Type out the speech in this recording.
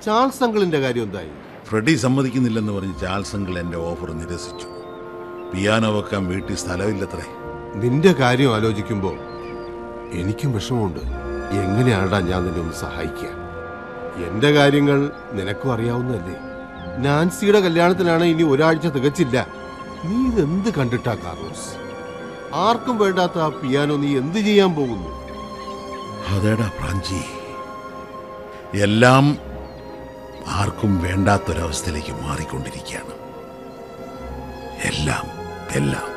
Charles അങ്കിളിന്റെ കാര്യം എന്തായി ഫ്രെഡി സമ്മതിക്കുന്നില്ലെന്ന് പറഞ്ഞ് ചാൾസ് അങ്കിൾ എന്റെ ഓഫർ നിരസിച്ചു പിയാനോ വെക്കാൻ വീട്ടിൽ സ്ഥലമില്ലത്രേ നിന്റെ കാര്യം ആലോചിക്കുമ്പോ എനിക്കും വിഷമമുണ്ട് എങ്ങനെയാണ്ടാ ഞാൻ നിന്നെ ഒന്ന് സഹായിക്കുക എന്റെ കാര്യങ്ങൾ നിനക്കും അറിയാവുന്നതല്ലേ നാൻസിയുടെ കല്യാണത്തിനാണ് ഇനി ഒരാഴ്ച തികച്ചില്ല നീ ഇതെന്ത് കണ്ടിട്ടാ കാർലോസ് ആർക്കും വേണ്ടാത്ത ആ പിയാനോ നീ എന്ത് ചെയ്യാൻ പോകുന്നു അതേടാ പ്രാഞ്ചി എല്ലാം ആർക്കും വേണ്ടാത്തൊരവസ്ഥയിലേക്ക് മാറിക്കൊണ്ടിരിക്കുകയാണ് എല്ലാം എല്ലാം